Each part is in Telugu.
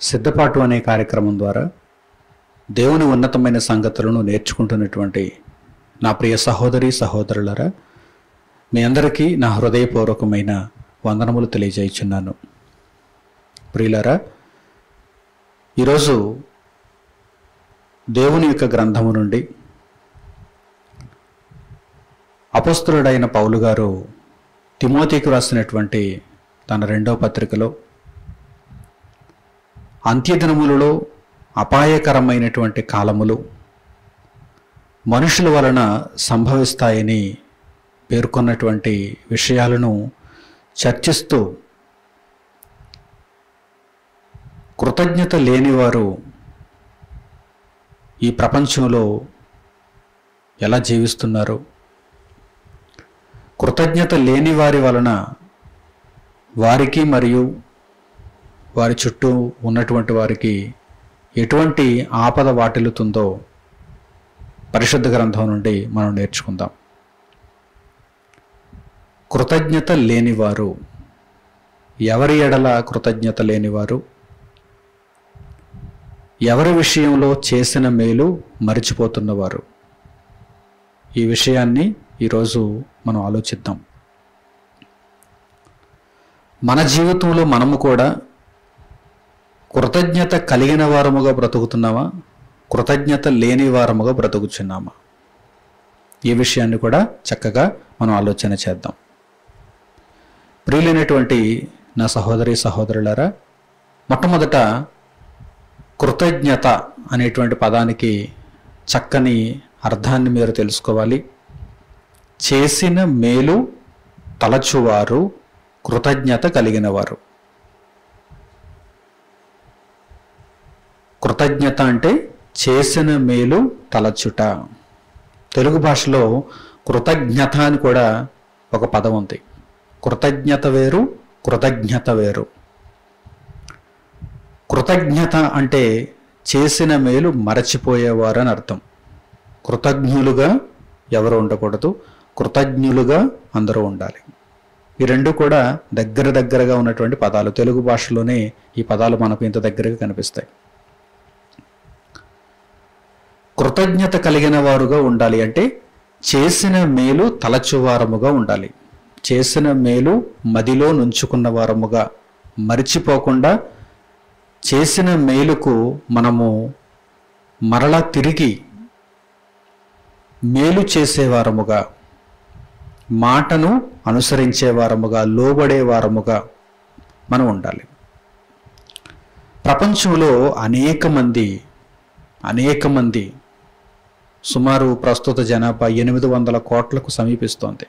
సిద్ధపాటు అనే కార్యక్రమం ద్వారా దేవుని ఉన్నతమైన సంగతులను నేర్చుకుంటున్నటువంటి నా ప్రియ సహోదరి సహోదరులరా మీ అందరికీ నా హృదయపూర్వకమైన వందనములు తెలియజేయుచున్నాను ప్రియులరా ఈరోజు దేవుని యొక్క గ్రంథము నుండి అపస్తులుడైన పౌలు గారు తిమోతికి రాసినటువంటి తన రెండవ పత్రికలో అంత్యదినములలో అపాయకరమైనటువంటి కాలములు మనుషుల వలన సంభవిస్తాయని పేర్కొన్నటువంటి విషయాలను చర్చిస్తూ కృతజ్ఞత లేనివారు ఈ ప్రపంచంలో ఎలా జీవిస్తున్నారు కృతజ్ఞత లేని వారి వలన వారికి మరియు వారి చుట్టూ ఉన్నటువంటి వారికి ఎటువంటి ఆపద వాటిల్లుతుందో పరిశుద్ధ గ్రంథం నుండి మనం నేర్చుకుందాం కృతజ్ఞత లేనివారు ఎవరి ఎడల కృతజ్ఞత లేనివారు ఎవరి విషయంలో చేసిన మేలు మరిచిపోతున్నవారు ఈ విషయాన్ని ఈరోజు మనం ఆలోచిద్దాం మన జీవితంలో మనము కూడా కృతజ్ఞత కలిగిన వారముగా బ్రతుకుతున్నామా కృతజ్ఞత లేని వారముగా బ్రతుకుచున్నామా ఈ విషయాన్ని కూడా చక్కగా మనం ఆలోచన చేద్దాం ప్రియులైనటువంటి నా సహోదరి సహోదరులారా మొట్టమొదట కృతజ్ఞత అనేటువంటి పదానికి చక్కని అర్థాన్ని మీరు తెలుసుకోవాలి చేసిన మేలు తలచువారు కృతజ్ఞత కలిగిన వారు కృతజ్ఞత అంటే చేసిన మేలు తలచుట తెలుగు భాషలో కృతజ్ఞత అని కూడా ఒక పదం ఉంది కృతజ్ఞత వేరు కృతజ్ఞత వేరు కృతజ్ఞత అంటే చేసిన మేలు మరచిపోయేవారు అని అర్థం కృతజ్ఞులుగా ఎవరు ఉండకూడదు కృతజ్ఞులుగా అందరూ ఉండాలి ఈ రెండు కూడా దగ్గర దగ్గరగా ఉన్నటువంటి పదాలు తెలుగు భాషలోనే ఈ పదాలు మనకు ఇంత దగ్గరగా కనిపిస్తాయి కృతజ్ఞత కలిగిన వారుగా ఉండాలి అంటే చేసిన మేలు తలచువారముగా ఉండాలి చేసిన మేలు మదిలో నుంచుకున్న వారముగా మరిచిపోకుండా చేసిన మేలుకు మనము మరలా తిరిగి మేలు చేసేవారముగా మాటను అనుసరించే వారముగా లోబడే వారముగా మనం ఉండాలి ప్రపంచంలో అనేక మంది అనేక మంది సుమారు ప్రస్తుత జనాభా ఎనిమిది వందల కోట్లకు సమీపిస్తోంది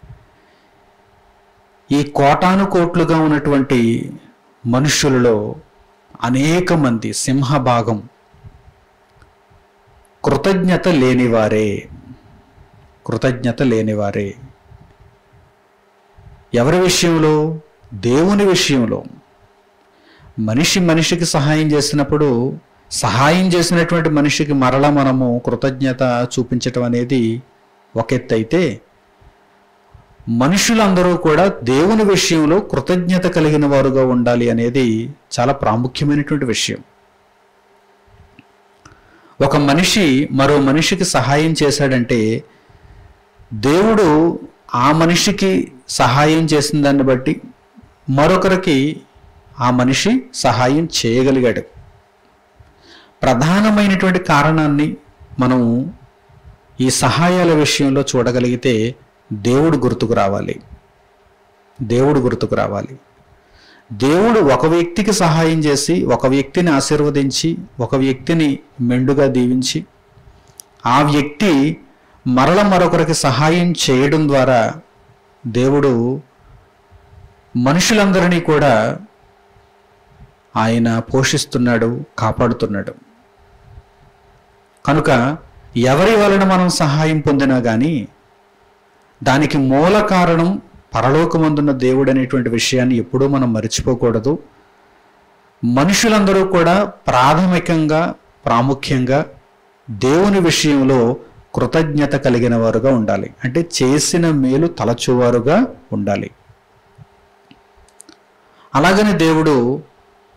ఈ కోటాను కోట్లుగా ఉన్నటువంటి మనుష్యులలో అనేక మంది సింహభాగం కృతజ్ఞత లేనివారే కృతజ్ఞత లేనివారే ఎవరి విషయంలో దేవుని విషయంలో మనిషి మనిషికి సహాయం చేసినప్పుడు సహాయం చేసినటువంటి మనిషికి మరలా మనము కృతజ్ఞత చూపించటం అనేది ఒక ఎత్తు అయితే మనుషులందరూ కూడా దేవుని విషయంలో కృతజ్ఞత కలిగిన వారుగా ఉండాలి అనేది చాలా ప్రాముఖ్యమైనటువంటి విషయం ఒక మనిషి మరో మనిషికి సహాయం చేశాడంటే దేవుడు ఆ మనిషికి సహాయం చేసిన దాన్ని బట్టి మరొకరికి ఆ మనిషి సహాయం చేయగలిగాడు ప్రధానమైనటువంటి కారణాన్ని మనం ఈ సహాయాల విషయంలో చూడగలిగితే దేవుడు గుర్తుకు రావాలి దేవుడు గుర్తుకు రావాలి దేవుడు ఒక వ్యక్తికి సహాయం చేసి ఒక వ్యక్తిని ఆశీర్వదించి ఒక వ్యక్తిని మెండుగా దీవించి ఆ వ్యక్తి మరల మరొకరికి సహాయం చేయడం ద్వారా దేవుడు మనుషులందరినీ కూడా ఆయన పోషిస్తున్నాడు కాపాడుతున్నాడు కనుక ఎవరి వలన మనం సహాయం పొందినా కానీ దానికి మూల కారణం పరలోకమందున్న దేవుడు అనేటువంటి విషయాన్ని ఎప్పుడూ మనం మర్చిపోకూడదు మనుషులందరూ కూడా ప్రాథమికంగా ప్రాముఖ్యంగా దేవుని విషయంలో కృతజ్ఞత కలిగిన వారుగా ఉండాలి అంటే చేసిన మేలు తలచువారుగా ఉండాలి అలాగని దేవుడు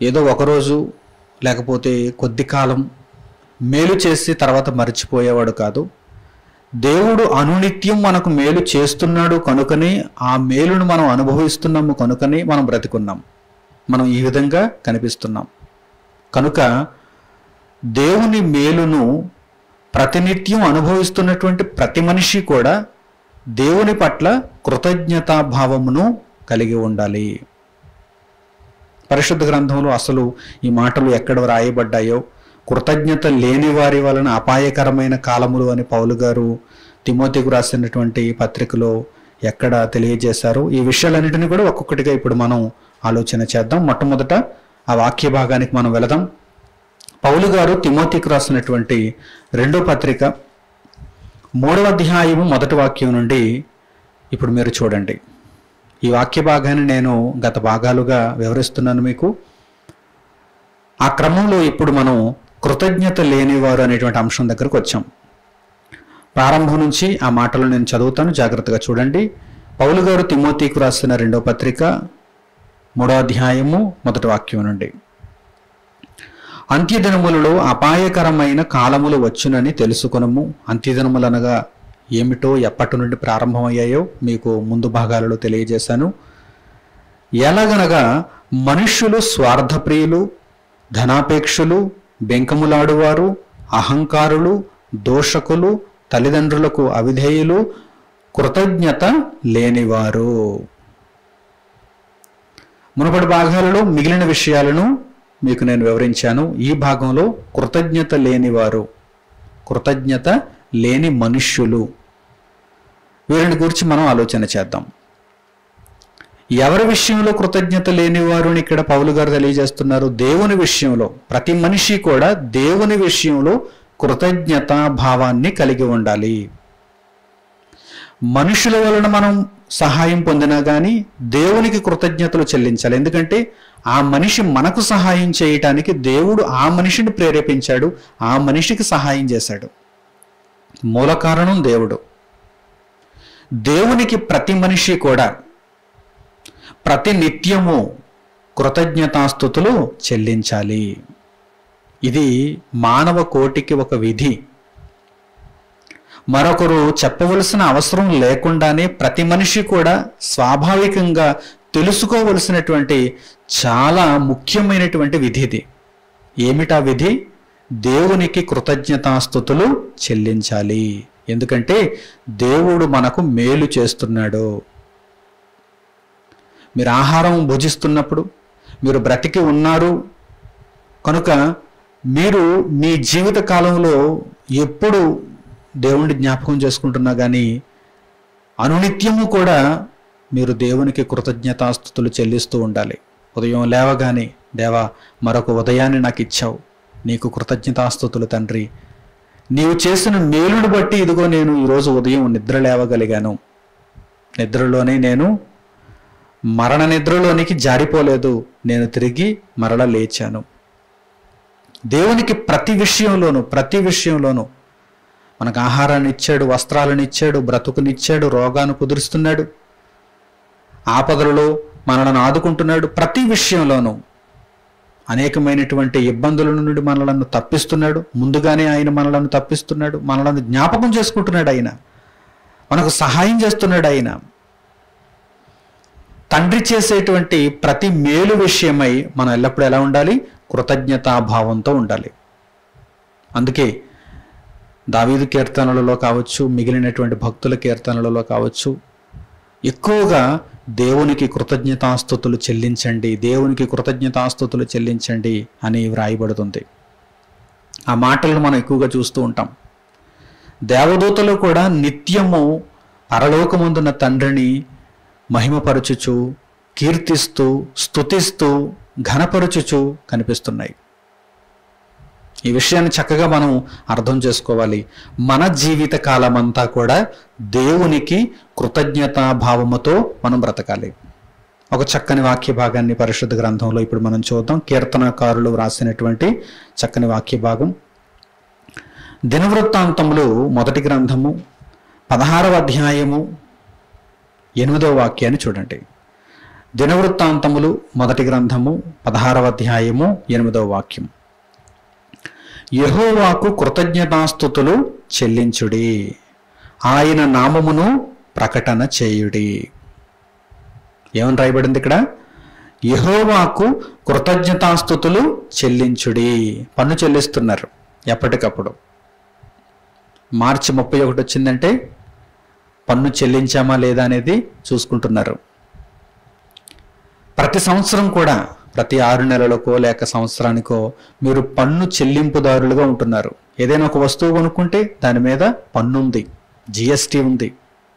ఏదో ఒకరోజు లేకపోతే కొద్ది కాలం మేలు చేసి తర్వాత మర్చిపోయేవాడు కాదు దేవుడు అనునిత్యం మనకు మేలు చేస్తున్నాడు కనుకనే ఆ మేలును మనం అనుభవిస్తున్నాము కనుకనే మనం బ్రతికున్నాం మనం ఈ విధంగా కనిపిస్తున్నాం కనుక దేవుని మేలును ప్రతినిత్యం అనుభవిస్తున్నటువంటి ప్రతి మనిషి కూడా దేవుని పట్ల కృతజ్ఞతాభావమును కలిగి ఉండాలి పరిశుద్ధ గ్రంథంలో అసలు ఈ మాటలు ఎక్కడ వ్రాయబడ్డాయో కృతజ్ఞత లేని వారి వలన అపాయకరమైన కాలములు అని పౌలు గారు తిమోతికు రాసినటువంటి పత్రికలో ఎక్కడ తెలియజేశారు ఈ విషయాలన్నింటినీ కూడా ఒక్కొక్కటిగా ఇప్పుడు మనం ఆలోచన చేద్దాం మొట్టమొదట ఆ వాక్య భాగానికి మనం వెళదాం పౌలు గారు తిమోతికి రాసినటువంటి రెండో పత్రిక మూడవ అధ్యాయము మొదటి వాక్యం నుండి ఇప్పుడు మీరు చూడండి ఈ వాక్య భాగాన్ని నేను గత భాగాలుగా వివరిస్తున్నాను మీకు ఆ క్రమంలో ఇప్పుడు మనం కృతజ్ఞత లేనివారు అనేటువంటి అంశం దగ్గరకు వచ్చాం ప్రారంభం నుంచి ఆ మాటలు నేను చదువుతాను జాగ్రత్తగా చూడండి పౌలు గారు తిమోతికు రాసిన రెండో పత్రిక మూడో అధ్యాయము మొదటి వాక్యం నుండి అంత్యదినములలో అపాయకరమైన కాలములు వచ్చునని తెలుసుకొనము అంత్యదినములు అనగా ఏమిటో ఎప్పటి నుండి ప్రారంభమయ్యాయో మీకు ముందు భాగాలలో తెలియజేశాను ఎలాగనగా మనుష్యులు స్వార్థప్రియులు ధనాపేక్షులు బెంకములాడువారు అహంకారులు దోషకులు తల్లిదండ్రులకు అవిధేయులు కృతజ్ఞత లేనివారు మునుపటి భాగాలలో మిగిలిన విషయాలను మీకు నేను వివరించాను ఈ భాగంలో కృతజ్ఞత లేనివారు కృతజ్ఞత లేని మనుష్యులు వీరిని గురించి మనం ఆలోచన చేద్దాం ఎవరి విషయంలో కృతజ్ఞత లేనివారు అని ఇక్కడ పౌలు గారు తెలియజేస్తున్నారు దేవుని విషయంలో ప్రతి మనిషి కూడా దేవుని విషయంలో కృతజ్ఞతా భావాన్ని కలిగి ఉండాలి మనుషుల వలన మనం సహాయం పొందినా కానీ దేవునికి కృతజ్ఞతలు చెల్లించాలి ఎందుకంటే ఆ మనిషి మనకు సహాయం చేయటానికి దేవుడు ఆ మనిషిని ప్రేరేపించాడు ఆ మనిషికి సహాయం చేశాడు మూల కారణం దేవుడు దేవునికి ప్రతి మనిషి కూడా ప్రతి నిత్యము కృతజ్ఞతాస్థుతులు చెల్లించాలి ఇది మానవ కోటికి ఒక విధి మరొకరు చెప్పవలసిన అవసరం లేకుండానే ప్రతి మనిషి కూడా స్వాభావికంగా తెలుసుకోవలసినటువంటి చాలా ముఖ్యమైనటువంటి విధి ఇది ఏమిటా విధి దేవునికి కృతజ్ఞతాస్థుతులు చెల్లించాలి ఎందుకంటే దేవుడు మనకు మేలు చేస్తున్నాడు మీరు ఆహారం భుజిస్తున్నప్పుడు మీరు బ్రతికి ఉన్నారు కనుక మీరు మీ జీవిత కాలంలో ఎప్పుడు దేవుణ్ణి జ్ఞాపకం చేసుకుంటున్నా కానీ అనునిత్యము కూడా మీరు దేవునికి కృతజ్ఞతాస్థుతులు చెల్లిస్తూ ఉండాలి ఉదయం లేవగానే దేవా మరొక ఉదయాన్ని నాకు ఇచ్చావు నీకు కృతజ్ఞతాస్థుతులు తండ్రి నీవు చేసిన మేలును బట్టి ఇదిగో నేను ఈరోజు ఉదయం నిద్ర లేవగలిగాను నిద్రలోనే నేను మరణ నిద్రలోనికి జారిపోలేదు నేను తిరిగి మరల లేచాను దేవునికి ప్రతి విషయంలోనూ ప్రతి విషయంలోనూ మనకు ఆహారాన్ని ఇచ్చాడు వస్త్రాలను ఇచ్చాడు బ్రతుకునిచ్చాడు రోగాన్ని కుదురుస్తున్నాడు ఆపదలలో మనలను ఆదుకుంటున్నాడు ప్రతి విషయంలోనూ అనేకమైనటువంటి ఇబ్బందుల నుండి మనలను తప్పిస్తున్నాడు ముందుగానే ఆయన మనలను తప్పిస్తున్నాడు మనలను జ్ఞాపకం చేసుకుంటున్నాడు ఆయన మనకు సహాయం చేస్తున్నాడు ఆయన తండ్రి చేసేటువంటి ప్రతి మేలు విషయమై మనం ఎల్లప్పుడూ ఎలా ఉండాలి కృతజ్ఞతాభావంతో ఉండాలి అందుకే దావీదు కీర్తనలలో కావచ్చు మిగిలినటువంటి భక్తుల కీర్తనలలో కావచ్చు ఎక్కువగా దేవునికి కృతజ్ఞతాస్థుతులు చెల్లించండి దేవునికి కృతజ్ఞతాస్థుతులు చెల్లించండి అని వ్రాయబడుతుంది ఆ మాటలను మనం ఎక్కువగా చూస్తూ ఉంటాం దేవదూతలు కూడా నిత్యము పరలోకమందున్న తండ్రిని మహిమపరచుచు కీర్తిస్తూ స్తుతిస్తూ ఘనపరచుచు కనిపిస్తున్నాయి ఈ విషయాన్ని చక్కగా మనం అర్థం చేసుకోవాలి మన జీవిత కాలం అంతా కూడా దేవునికి కృతజ్ఞతా భావముతో మనం బ్రతకాలి ఒక చక్కని వాక్య భాగాన్ని పరిశుద్ధ గ్రంథంలో ఇప్పుడు మనం చూద్దాం కీర్తనకారులు వ్రాసినటువంటి చక్కని వాక్య భాగం దినవృత్తాంతములు మొదటి గ్రంథము పదహారవ అధ్యాయము ఎనిమిదవ వాక్యాన్ని చూడండి దినవృత్తాంతములు మొదటి గ్రంథము పదహారవ అధ్యాయము ఎనిమిదవ వాక్యం యెహోవాకు కృతజ్ఞతాస్థుతులు చెల్లించుడి ఆయన నామమును ప్రకటన చేయుడి ఏమని రాయబడింది ఇక్కడ యెహోవాకు కృతజ్ఞతాస్థుతులు చెల్లించుడి పన్ను చెల్లిస్తున్నారు ఎప్పటికప్పుడు మార్చి ముప్పై ఒకటి వచ్చిందంటే పన్ను చెల్లించామా లేదా అనేది చూసుకుంటున్నారు ప్రతి సంవత్సరం కూడా ప్రతి ఆరు నెలలకో లేక సంవత్సరానికో మీరు పన్ను చెల్లింపుదారులుగా ఉంటున్నారు ఏదైనా ఒక వస్తువు కొనుక్కుంటే దాని మీద పన్ను ఉంది జిఎస్టి ఉంది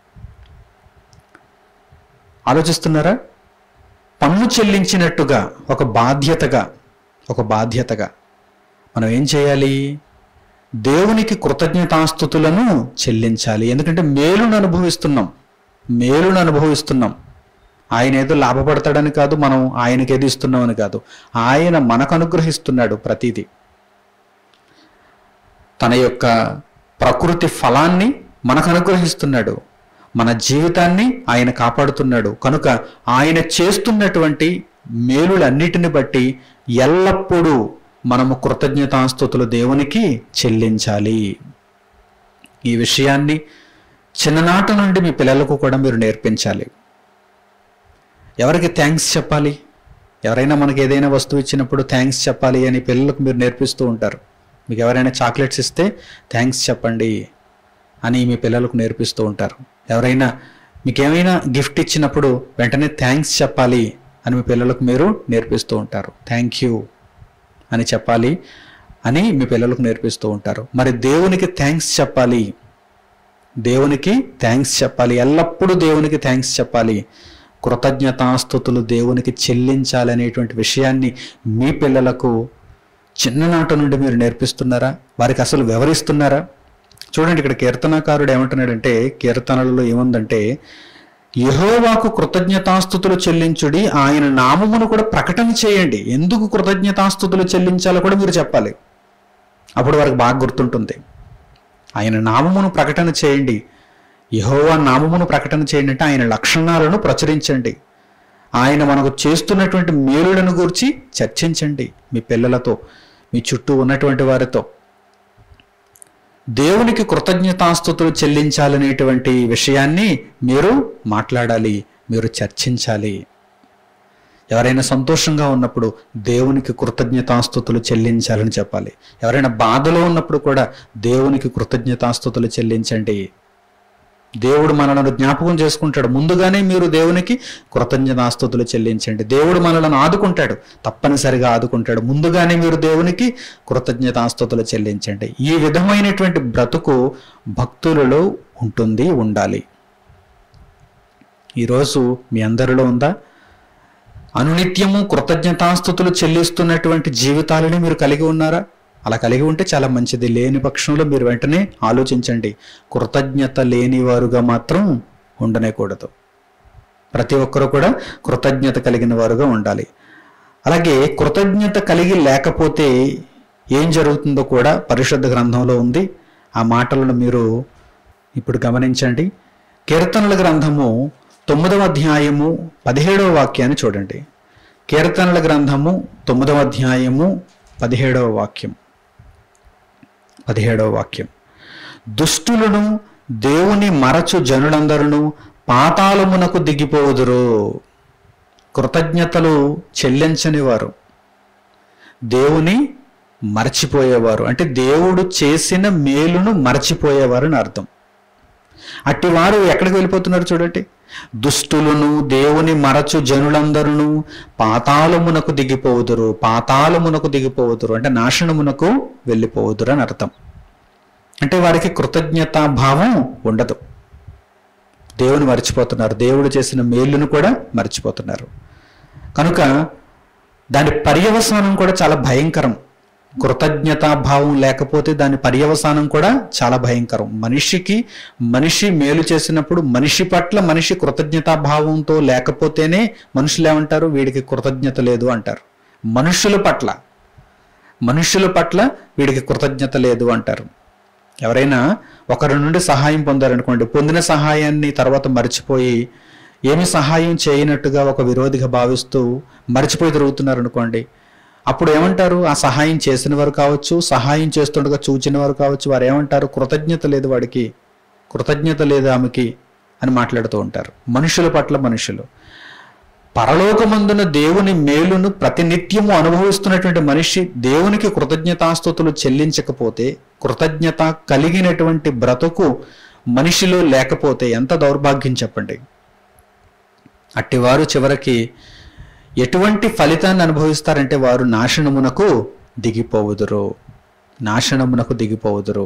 ఆలోచిస్తున్నారా పన్ను చెల్లించినట్టుగా ఒక బాధ్యతగా ఒక బాధ్యతగా మనం ఏం చేయాలి దేవునికి కృతజ్ఞతాస్థుతులను చెల్లించాలి ఎందుకంటే మేలును అనుభవిస్తున్నాం మేలును అనుభవిస్తున్నాం ఆయన ఏదో లాభపడతాడని కాదు మనం ఆయనకి ఏది ఇస్తున్నామని కాదు ఆయన మనకు అనుగ్రహిస్తున్నాడు ప్రతిదీ తన యొక్క ప్రకృతి ఫలాన్ని మనకు అనుగ్రహిస్తున్నాడు మన జీవితాన్ని ఆయన కాపాడుతున్నాడు కనుక ఆయన చేస్తున్నటువంటి మేలులన్నిటిని బట్టి ఎల్లప్పుడూ మనము కృతజ్ఞతాస్థుతులు దేవునికి చెల్లించాలి ఈ విషయాన్ని చిన్ననాటి నుండి మీ పిల్లలకు కూడా మీరు నేర్పించాలి ఎవరికి థ్యాంక్స్ చెప్పాలి ఎవరైనా మనకి ఏదైనా వస్తువు ఇచ్చినప్పుడు థ్యాంక్స్ చెప్పాలి అని పిల్లలకు మీరు నేర్పిస్తూ ఉంటారు మీకు ఎవరైనా చాక్లెట్స్ ఇస్తే థ్యాంక్స్ చెప్పండి అని మీ పిల్లలకు నేర్పిస్తూ ఉంటారు ఎవరైనా మీకు ఏమైనా గిఫ్ట్ ఇచ్చినప్పుడు వెంటనే థ్యాంక్స్ చెప్పాలి అని మీ పిల్లలకు మీరు నేర్పిస్తూ ఉంటారు థ్యాంక్ యూ అని చెప్పాలి అని మీ పిల్లలకు నేర్పిస్తూ ఉంటారు మరి దేవునికి థ్యాంక్స్ చెప్పాలి దేవునికి థ్యాంక్స్ చెప్పాలి ఎల్లప్పుడూ దేవునికి థ్యాంక్స్ చెప్పాలి కృతజ్ఞతాస్థుతులు దేవునికి చెల్లించాలనేటువంటి విషయాన్ని మీ పిల్లలకు చిన్ననాటి నుండి మీరు నేర్పిస్తున్నారా వారికి అసలు వివరిస్తున్నారా చూడండి ఇక్కడ కీర్తనాకారుడు ఏమంటున్నాడంటే కీర్తనలలో ఏముందంటే యహోవాకు కృతజ్ఞతాస్థుతులు చెల్లించుడి ఆయన నామమును కూడా ప్రకటన చేయండి ఎందుకు కృతజ్ఞతాస్థుతులు చెల్లించాలో కూడా మీరు చెప్పాలి అప్పుడు వారికి బాగా గుర్తుంటుంది ఆయన నామమును ప్రకటన చేయండి యహోవా నామమును ప్రకటన చేయండి అంటే ఆయన లక్షణాలను ప్రచురించండి ఆయన మనకు చేస్తున్నటువంటి మేలులను గురించి చర్చించండి మీ పిల్లలతో మీ చుట్టూ ఉన్నటువంటి వారితో దేవునికి కృతజ్ఞతాస్థుతులు చెల్లించాలనేటువంటి విషయాన్ని మీరు మాట్లాడాలి మీరు చర్చించాలి ఎవరైనా సంతోషంగా ఉన్నప్పుడు దేవునికి కృతజ్ఞతాస్థుతులు చెల్లించాలని చెప్పాలి ఎవరైనా బాధలో ఉన్నప్పుడు కూడా దేవునికి కృతజ్ఞతాస్థుతులు చెల్లించండి దేవుడు మనలను జ్ఞాపకం చేసుకుంటాడు ముందుగానే మీరు దేవునికి కృతజ్ఞతాస్థుతులు చెల్లించండి దేవుడు మనలను ఆదుకుంటాడు తప్పనిసరిగా ఆదుకుంటాడు ముందుగానే మీరు దేవునికి కృతజ్ఞతాస్థుతులు చెల్లించండి ఈ విధమైనటువంటి బ్రతుకు భక్తులలో ఉంటుంది ఉండాలి ఈరోజు మీ అందరిలో ఉందా అనునిత్యము కృతజ్ఞతాస్థుతులు చెల్లిస్తున్నటువంటి జీవితాలని మీరు కలిగి ఉన్నారా అలా కలిగి ఉంటే చాలా మంచిది లేని పక్షంలో మీరు వెంటనే ఆలోచించండి కృతజ్ఞత లేని వారుగా మాత్రం ఉండనేకూడదు ప్రతి ఒక్కరూ కూడా కృతజ్ఞత కలిగిన వారుగా ఉండాలి అలాగే కృతజ్ఞత కలిగి లేకపోతే ఏం జరుగుతుందో కూడా పరిశుద్ధ గ్రంథంలో ఉంది ఆ మాటలను మీరు ఇప్పుడు గమనించండి కీర్తనల గ్రంథము తొమ్మిదవ అధ్యాయము పదిహేడవ వాక్యాన్ని చూడండి కీర్తనల గ్రంథము తొమ్మిదవ అధ్యాయము పదిహేడవ వాక్యం పదిహేడవ వాక్యం దుష్టులను దేవుని మరచు జనులందరూ పాతాళమునకు దిగిపోదురు కృతజ్ఞతలు చెల్లించని వారు దేవుని మరచిపోయేవారు అంటే దేవుడు చేసిన మేలును మరచిపోయేవారు అని అర్థం అట్టి వారు ఎక్కడికి వెళ్ళిపోతున్నారు చూడండి దుష్టులను దేవుని మరచు జనులందరూ పాతాళమునకు దిగిపోవుదురు పాతాళమునకు దిగిపోవుదురు అంటే నాశనమునకు వెళ్ళిపోవుదురు అని అర్థం అంటే వారికి కృతజ్ఞతా భావం ఉండదు దేవుని మర్చిపోతున్నారు దేవుడు చేసిన మేలును కూడా మర్చిపోతున్నారు కనుక దాని పర్యవసానం కూడా చాలా భయంకరం కృతజ్ఞతా భావం లేకపోతే దాని పర్యవసానం కూడా చాలా భయంకరం మనిషికి మనిషి మేలు చేసినప్పుడు మనిషి పట్ల మనిషి కృతజ్ఞతా భావంతో లేకపోతేనే మనుషులు ఏమంటారు వీడికి కృతజ్ఞత లేదు అంటారు మనుషుల పట్ల మనుషుల పట్ల వీడికి కృతజ్ఞత లేదు అంటారు ఎవరైనా ఒకరి నుండి సహాయం పొందారనుకోండి పొందిన సహాయాన్ని తర్వాత మర్చిపోయి ఏమి సహాయం చేయనట్టుగా ఒక విరోధిగా భావిస్తూ మర్చిపోయి తిరుగుతున్నారు అనుకోండి అప్పుడు ఏమంటారు ఆ సహాయం చేసిన వారు కావచ్చు సహాయం చేస్తుండగా చూచిన వారు కావచ్చు వారు ఏమంటారు కృతజ్ఞత లేదు వాడికి కృతజ్ఞత లేదు ఆమెకి అని మాట్లాడుతూ ఉంటారు మనుషుల పట్ల మనుషులు పరలోకమందున దేవుని మేలును ప్రతినిత్యము అనుభవిస్తున్నటువంటి మనిషి దేవునికి కృతజ్ఞతాస్తుతులు చెల్లించకపోతే కృతజ్ఞత కలిగినటువంటి బ్రతుకు మనిషిలో లేకపోతే ఎంత దౌర్భాగ్యం చెప్పండి అట్టివారు చివరికి ఎటువంటి ఫలితాన్ని అనుభవిస్తారంటే వారు నాశనమునకు దిగిపోవుదురు నాశనమునకు దిగిపోవుదురు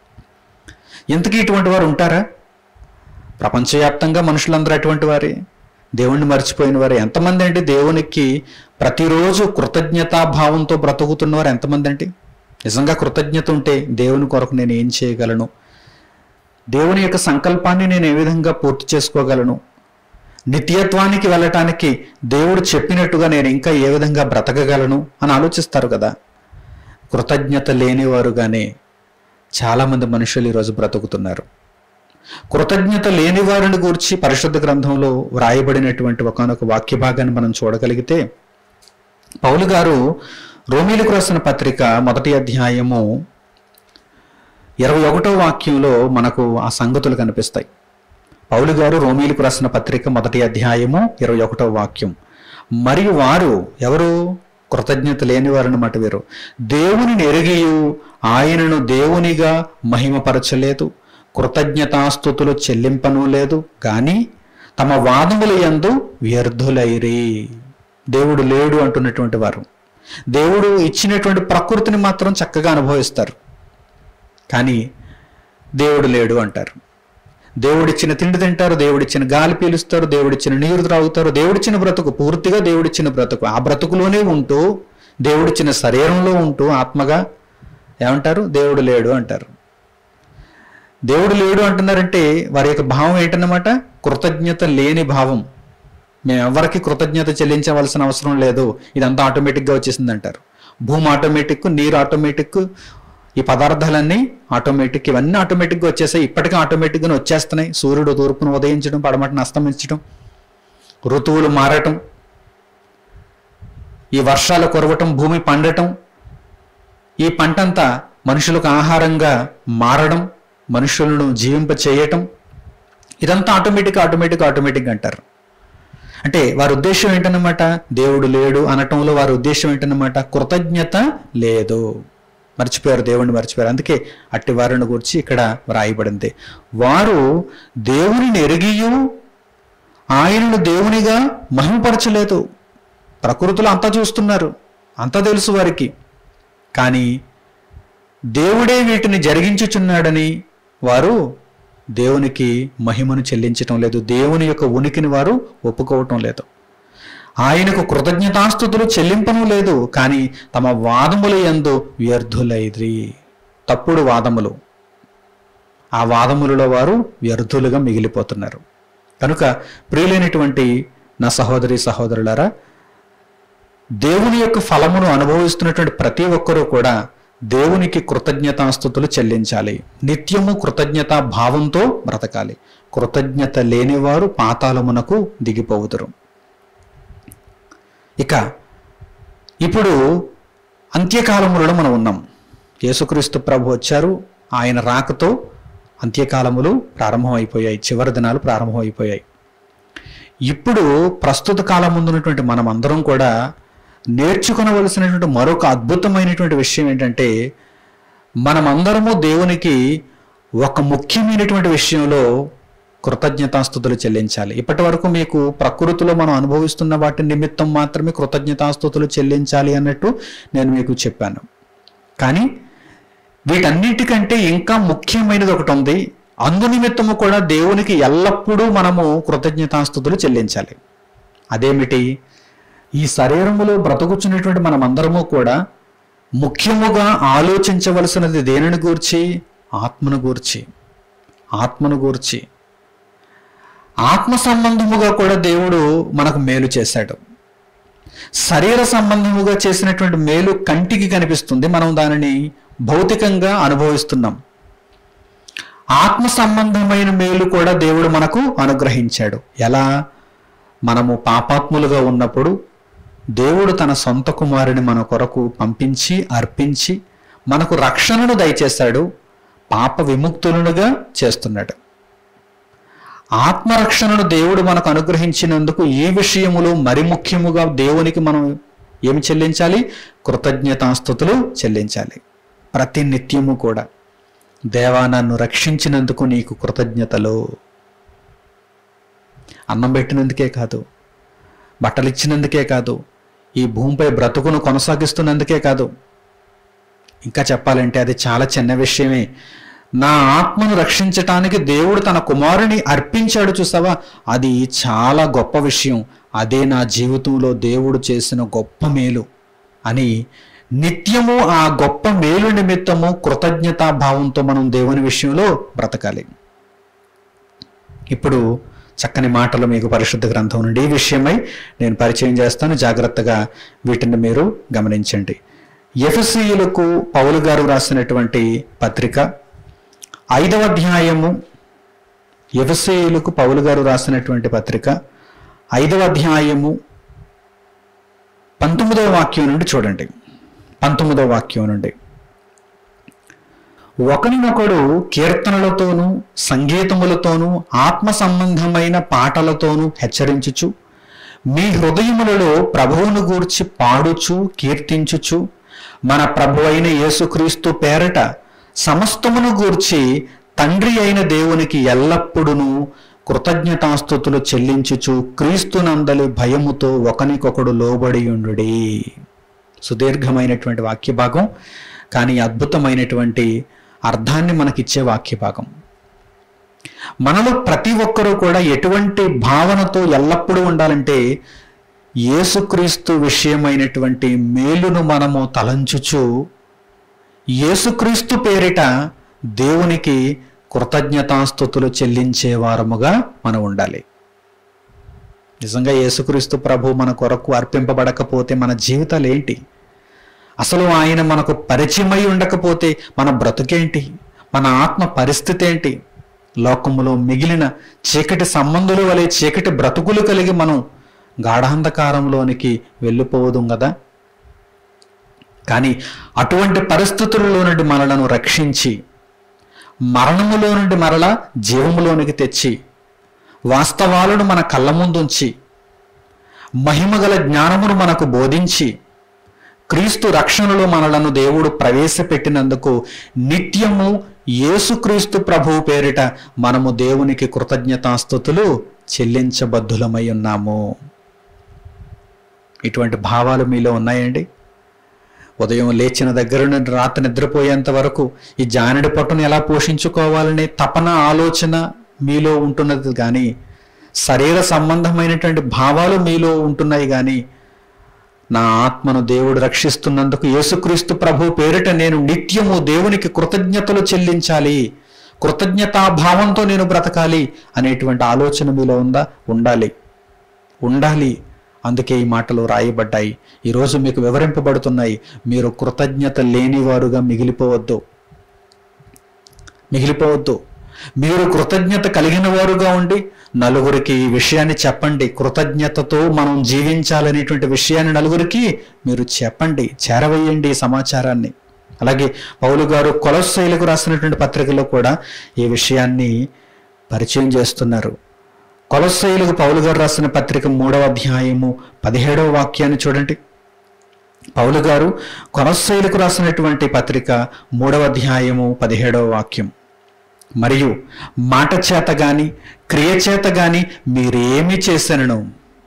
ఇంతకీ ఇటువంటి వారు ఉంటారా ప్రపంచవ్యాప్తంగా మనుషులందరూ అటువంటి వారే దేవుణ్ణి మర్చిపోయిన వారు ఎంతమంది అండి దేవునికి ప్రతిరోజు కృతజ్ఞతాభావంతో బ్రతుకుతున్నవారు ఎంతమంది అండి నిజంగా కృతజ్ఞత ఉంటే దేవుని కొరకు నేను ఏం చేయగలను దేవుని యొక్క సంకల్పాన్ని నేను ఏ విధంగా పూర్తి చేసుకోగలను నిత్యత్వానికి వెళ్ళటానికి దేవుడు చెప్పినట్టుగా నేను ఇంకా ఏ విధంగా బ్రతకగలను అని ఆలోచిస్తారు కదా కృతజ్ఞత లేనివారుగానే చాలామంది మనుషులు ఈరోజు బ్రతుకుతున్నారు కృతజ్ఞత లేని వారిని గురించి పరిశుద్ధ గ్రంథంలో వ్రాయబడినటువంటి ఒకనొక వాక్య భాగాన్ని మనం చూడగలిగితే పౌలు గారు రోమిలకు రాసిన పత్రిక మొదటి అధ్యాయము ఇరవై ఒకటో వాక్యంలో మనకు ఆ సంగతులు కనిపిస్తాయి పౌలు గారు రోమీలకు రాసిన పత్రిక మొదటి అధ్యాయము ఇరవై ఒకటో వాక్యం మరియు వారు ఎవరు కృతజ్ఞత లేని వారన్నమాట వీరు దేవుని ఎరిగియు ఆయనను దేవునిగా మహిమపరచలేదు కృతజ్ఞతాస్థుతులు చెల్లింపను లేదు కానీ తమ వాదముల యందు వ్యర్థులైరి దేవుడు లేడు అంటున్నటువంటి వారు దేవుడు ఇచ్చినటువంటి ప్రకృతిని మాత్రం చక్కగా అనుభవిస్తారు కానీ దేవుడు లేడు అంటారు దేవుడిచ్చిన తిండి తింటారు దేవుడిచ్చిన గాలి పీలుస్తారు దేవుడిచ్చిన నీరు త్రాగుతారు దేవుడిచ్చిన బ్రతుకు పూర్తిగా దేవుడిచ్చిన బ్రతుకు ఆ బ్రతుకులోనే ఉంటూ దేవుడిచ్చిన శరీరంలో ఉంటూ ఆత్మగా ఏమంటారు దేవుడు లేడు అంటారు దేవుడు లేడు అంటున్నారంటే వారి యొక్క భావం ఏంటన్నమాట కృతజ్ఞత లేని భావం మేము ఎవరికి కృతజ్ఞత చెల్లించవలసిన అవసరం లేదు ఇదంతా ఆటోమేటిక్గా వచ్చేసింది అంటారు భూమి ఆటోమేటిక్ నీరు ఆటోమేటిక్ ఈ పదార్థాలన్నీ ఆటోమేటిక్ ఇవన్నీ ఆటోమేటిక్గా వచ్చేసాయి ఇప్పటికే ఆటోమేటిక్గానే వచ్చేస్తున్నాయి సూర్యుడు తూర్పును ఉదయించడం పడమటను అస్తమించడం ఋతువులు మారటం ఈ వర్షాలు కురవటం భూమి పండటం ఈ పంటంతా మనుషులకు ఆహారంగా మారడం మనుషులను జీవింప చేయటం ఇదంతా ఆటోమేటిక్ ఆటోమేటిక్ ఆటోమేటిక్ అంటారు అంటే వారి ఉద్దేశం ఏంటన్నమాట దేవుడు లేడు అనటంలో వారి ఉద్దేశం ఏంటన్నమాట కృతజ్ఞత లేదు మర్చిపోయారు దేవుణ్ణి మర్చిపోయారు అందుకే అట్టి వారిని గురించి ఇక్కడ వ్రాయబడింది వారు దేవునిని ఎరిగియు ఆయనను దేవునిగా మహిమపరచలేదు ప్రకృతిలో అంతా చూస్తున్నారు అంతా తెలుసు వారికి కానీ దేవుడే వీటిని జరిగించుచున్నాడని వారు దేవునికి మహిమను చెల్లించటం లేదు దేవుని యొక్క ఉనికిని వారు ఒప్పుకోవటం లేదు ఆయనకు కృతజ్ఞతాస్థుతులు చెల్లింపను లేదు కానీ తమ వాదముల యందు వ్యర్థులైద్రి తప్పుడు వాదములు ఆ వాదములలో వారు వ్యర్థులుగా మిగిలిపోతున్నారు కనుక ప్రియులైనటువంటి నా సహోదరి సహోదరులారా దేవుని యొక్క ఫలమును అనుభవిస్తున్నటువంటి ప్రతి ఒక్కరూ కూడా దేవునికి కృతజ్ఞతాస్థుతులు చెల్లించాలి నిత్యము కృతజ్ఞతా భావంతో బ్రతకాలి కృతజ్ఞత లేనివారు పాతాళమునకు దిగిపోవుదురు ఇక ఇప్పుడు అంత్యకాలములలో మనం ఉన్నాం యేసుక్రీస్తు ప్రభు వచ్చారు ఆయన రాకతో అంత్యకాలములు ప్రారంభమైపోయాయి చివరి దినాలు ప్రారంభమైపోయాయి ఇప్పుడు ప్రస్తుత కాలం ముందున్నటువంటి మనం అందరం కూడా నేర్చుకునవలసినటువంటి మరొక అద్భుతమైనటువంటి విషయం ఏంటంటే మనమందరము దేవునికి ఒక ముఖ్యమైనటువంటి విషయంలో కృతజ్ఞతాస్థుతులు చెల్లించాలి ఇప్పటి వరకు మీకు ప్రకృతిలో మనం అనుభవిస్తున్న వాటి నిమిత్తం మాత్రమే కృతజ్ఞతాస్థుతులు చెల్లించాలి అన్నట్టు నేను మీకు చెప్పాను కానీ వీటన్నిటికంటే ఇంకా ముఖ్యమైనది ఒకటి ఉంది అందు నిమిత్తము కూడా దేవునికి ఎల్లప్పుడూ మనము కృతజ్ఞతాస్థుతులు చెల్లించాలి అదేమిటి ఈ శరీరములో బ్రతుకుచున్నటువంటి మనమందరము కూడా ముఖ్యముగా ఆలోచించవలసినది దేనిని గూర్చి ఆత్మను గూర్చి ఆత్మను గూర్చి ఆత్మ సంబంధముగా కూడా దేవుడు మనకు మేలు చేశాడు శరీర సంబంధముగా చేసినటువంటి మేలు కంటికి కనిపిస్తుంది మనం దానిని భౌతికంగా అనుభవిస్తున్నాం ఆత్మ సంబంధమైన మేలు కూడా దేవుడు మనకు అనుగ్రహించాడు ఎలా మనము పాపాత్ములుగా ఉన్నప్పుడు దేవుడు తన సొంత కుమారుని మన కొరకు పంపించి అర్పించి మనకు రక్షణను దయచేశాడు పాప విముక్తులనుగా చేస్తున్నాడు ఆత్మరక్షణను దేవుడు మనకు అనుగ్రహించినందుకు ఈ విషయములో మరి ముఖ్యముగా దేవునికి మనం ఏమి చెల్లించాలి కృతజ్ఞతాస్థుతులు చెల్లించాలి ప్రతి నిత్యము కూడా దేవా నన్ను రక్షించినందుకు నీకు కృతజ్ఞతలు అన్నం పెట్టినందుకే కాదు బట్టలు ఇచ్చినందుకే కాదు ఈ భూమిపై బ్రతుకును కొనసాగిస్తున్నందుకే కాదు ఇంకా చెప్పాలంటే అది చాలా చిన్న విషయమే నా ఆత్మను రక్షించటానికి దేవుడు తన కుమారుని అర్పించాడు చూసావా అది చాలా గొప్ప విషయం అదే నా జీవితంలో దేవుడు చేసిన గొప్ప మేలు అని నిత్యము ఆ గొప్ప మేలు నిమిత్తము కృతజ్ఞతా భావంతో మనం దేవుని విషయంలో బ్రతకాలి ఇప్పుడు చక్కని మాటలు మీకు పరిశుద్ధ గ్రంథం నుండి ఈ విషయమై నేను పరిచయం చేస్తాను జాగ్రత్తగా వీటిని మీరు గమనించండి ఎఫ్సీయులకు పౌలు గారు రాసినటువంటి పత్రిక ఐదవ అధ్యాయము ఎఫ్సీయులకు పౌలు గారు రాసినటువంటి పత్రిక ఐదవ అధ్యాయము పంతొమ్మిదవ వాక్యం నుండి చూడండి పంతొమ్మిదవ వాక్యం నుండి ఒకరినొకడు కీర్తనలతోనూ సంగీతములతోనూ ఆత్మ సంబంధమైన పాటలతోనూ హెచ్చరించుచు మీ హృదయములలో ప్రభువును గూర్చి పాడుచు కీర్తించుచు మన ప్రభు అయిన యేసుక్రీస్తు పేరట సమస్తమును గూర్చి తండ్రి అయిన దేవునికి ఎల్లప్పుడూ కృతజ్ఞతాస్థుతులు చెల్లించుచు క్రీస్తునందలి భయముతో ఒకనికొకడు లోబడి ఉండుడి సుదీర్ఘమైనటువంటి వాక్య భాగం కానీ అద్భుతమైనటువంటి అర్థాన్ని మనకిచ్చే వాక్య భాగం మనలో ప్రతి ఒక్కరూ కూడా ఎటువంటి భావనతో ఎల్లప్పుడూ ఉండాలంటే యేసుక్రీస్తు విషయమైనటువంటి మేలును మనము తలంచుచు యేసుక్రీస్తు పేరిట దేవునికి కృతజ్ఞతాస్థుతులు చెల్లించే వారముగా మనం ఉండాలి నిజంగా యేసుక్రీస్తు ప్రభు మన కొరకు అర్పింపబడకపోతే మన జీవితాలు ఏంటి అసలు ఆయన మనకు పరిచయమై ఉండకపోతే మన బ్రతుకేంటి మన ఆత్మ పరిస్థితి ఏంటి లోకములో మిగిలిన చీకటి సంబంధులు వలె చీకటి బ్రతుకులు కలిగి మనం గాఢాంధకారంలోనికి వెళ్ళిపోవదు కదా కానీ అటువంటి పరిస్థితులలో నుండి మనలను రక్షించి మరణములో నుండి మరల జీవములోనికి తెచ్చి వాస్తవాలను మన కళ్ళ ముందుంచి మహిమగల జ్ఞానమును మనకు బోధించి క్రీస్తు రక్షణలో మనలను దేవుడు ప్రవేశపెట్టినందుకు నిత్యము యేసుక్రీస్తు ప్రభువు పేరిట మనము దేవునికి కృతజ్ఞతాస్థుతులు చెల్లించబద్ధులమై ఉన్నాము ఇటువంటి భావాలు మీలో ఉన్నాయండి ఉదయం లేచిన దగ్గర నుండి రాత్రి నిద్రపోయేంత వరకు ఈ జానడి పట్టును ఎలా పోషించుకోవాలనే తపన ఆలోచన మీలో ఉంటున్నది కానీ శరీర సంబంధమైనటువంటి భావాలు మీలో ఉంటున్నాయి కానీ నా ఆత్మను దేవుడు రక్షిస్తున్నందుకు యేసుక్రీస్తు ప్రభు పేరిట నేను నిత్యము దేవునికి కృతజ్ఞతలు చెల్లించాలి కృతజ్ఞతాభావంతో నేను బ్రతకాలి అనేటువంటి ఆలోచన మీలో ఉందా ఉండాలి ఉండాలి అందుకే ఈ మాటలు రాయబడ్డాయి ఈరోజు మీకు వివరింపబడుతున్నాయి మీరు కృతజ్ఞత లేనివారుగా మిగిలిపోవద్దు మిగిలిపోవద్దు మీరు కృతజ్ఞత కలిగిన వారుగా ఉండి నలుగురికి ఈ విషయాన్ని చెప్పండి కృతజ్ఞతతో మనం జీవించాలనేటువంటి విషయాన్ని నలుగురికి మీరు చెప్పండి చేరవేయండి ఈ సమాచారాన్ని అలాగే పౌలు గారు కొలస్సైలకు రాసినటువంటి పత్రికలో కూడా ఈ విషయాన్ని పరిచయం చేస్తున్నారు కొలస్సైలకు పౌలు గారు రాసిన పత్రిక మూడవ అధ్యాయము పదిహేడవ వాక్యాన్ని చూడండి పౌలు గారు కొలస్సైలకు రాసినటువంటి పత్రిక మూడవ అధ్యాయము పదిహేడవ వాక్యం మరియు మాట చేత గాని క్రియ చేత గాని మీరేమి చేశాను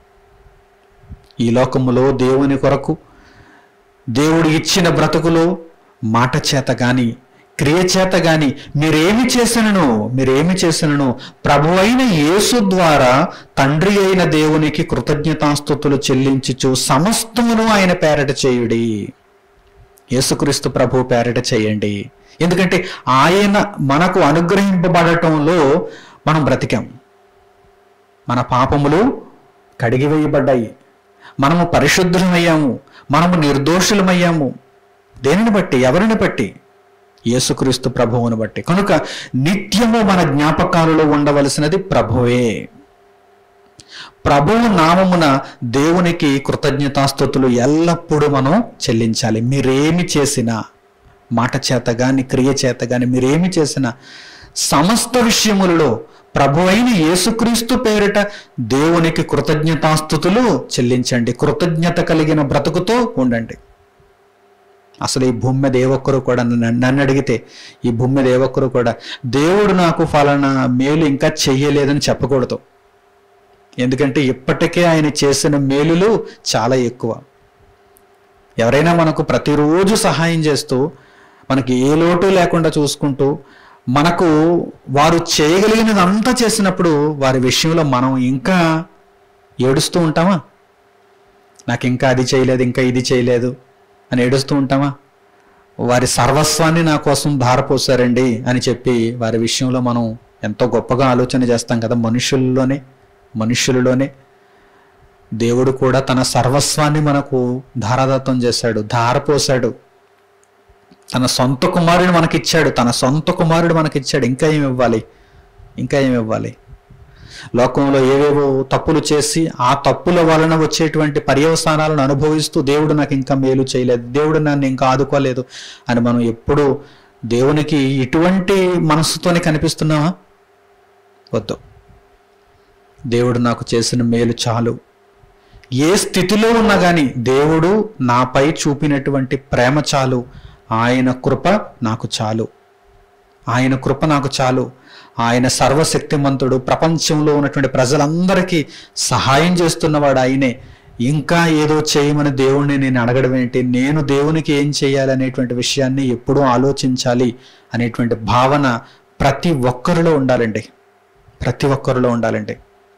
ఈ లోకములో దేవుని కొరకు దేవుడు ఇచ్చిన బ్రతుకులో మాట చేత గాని క్రియ చేత గాని మీరేమి చేసినను మీరేమి చేసినను ప్రభు అయిన యేసు ద్వారా తండ్రి అయిన దేవునికి కృతజ్ఞతాస్థుతులు చెల్లించుచు సమస్తమును ఆయన పేరట చేయుడి యేసుక్రీస్తు ప్రభు పేరట చేయండి ఎందుకంటే ఆయన మనకు అనుగ్రహింపబడటంలో మనం బ్రతికాం మన పాపములు కడిగివేయబడ్డాయి మనము పరిశుద్ధులమయ్యాము మనము నిర్దోషులమయ్యాము దేనిని బట్టి ఎవరిని బట్టి యేసుక్రీస్తు ప్రభువును బట్టి కనుక నిత్యము మన జ్ఞాపకాలలో ఉండవలసినది ప్రభువే ప్రభువు నామమున దేవునికి కృతజ్ఞతాస్థుతులు ఎల్లప్పుడూ మనం చెల్లించాలి మీరేమి చేసినా మాట చేత గాని క్రియ చేత గాని మీరేమి చేసినా సమస్త విషయములలో ప్రభు అయిన యేసుక్రీస్తు పేరిట దేవునికి కృతజ్ఞతాస్థుతులు చెల్లించండి కృతజ్ఞత కలిగిన బ్రతుకుతో ఉండండి అసలు ఈ భూమి మీద ఏ ఒక్కరు కూడా నన్ను నన్ను అడిగితే ఈ భూమి మీద ఏ ఒక్కరు కూడా దేవుడు నాకు ఫలానా మేలు ఇంకా చెయ్యలేదని చెప్పకూడదు ఎందుకంటే ఇప్పటికే ఆయన చేసిన మేలులు చాలా ఎక్కువ ఎవరైనా మనకు ప్రతిరోజు సహాయం చేస్తూ మనకి ఏ లోటు లేకుండా చూసుకుంటూ మనకు వారు చేయగలిగినది అంతా చేసినప్పుడు వారి విషయంలో మనం ఇంకా ఏడుస్తూ ఉంటామా నాకు ఇంకా అది చేయలేదు ఇంకా ఇది చేయలేదు అని ఏడుస్తూ ఉంటామా వారి సర్వస్వాన్ని నా కోసం ధారపోసారండి అని చెప్పి వారి విషయంలో మనం ఎంతో గొప్పగా ఆలోచన చేస్తాం కదా మనుషుల్లోనే మనుషులలోనే దేవుడు కూడా తన సర్వస్వాన్ని మనకు ధారాదత్తం చేశాడు ధారపోశాడు తన సొంత కుమారుడు మనకిచ్చాడు తన సొంత కుమారుడు మనకిచ్చాడు ఇంకా ఏమి ఇవ్వాలి ఇంకా ఏమి ఇవ్వాలి లోకంలో ఏవేవో తప్పులు చేసి ఆ తప్పుల వలన వచ్చేటువంటి పర్యవసానాలను అనుభవిస్తూ దేవుడు నాకు ఇంకా మేలు చేయలేదు దేవుడు నన్ను ఇంకా ఆదుకోలేదు అని మనం ఎప్పుడు దేవునికి ఇటువంటి మనసుతోనే కనిపిస్తున్నామా వద్దు దేవుడు నాకు చేసిన మేలు చాలు ఏ స్థితిలో ఉన్నా కానీ దేవుడు నాపై చూపినటువంటి ప్రేమ చాలు ఆయన కృప నాకు చాలు ఆయన కృప నాకు చాలు ఆయన సర్వశక్తిమంతుడు ప్రపంచంలో ఉన్నటువంటి ప్రజలందరికీ సహాయం చేస్తున్నవాడు ఆయనే ఇంకా ఏదో చేయమని దేవుణ్ణి నేను అడగడం ఏంటి నేను దేవునికి ఏం చేయాలి అనేటువంటి విషయాన్ని ఎప్పుడూ ఆలోచించాలి అనేటువంటి భావన ప్రతి ఒక్కరిలో ఉండాలండి ప్రతి ఒక్కరిలో ఉండాలండి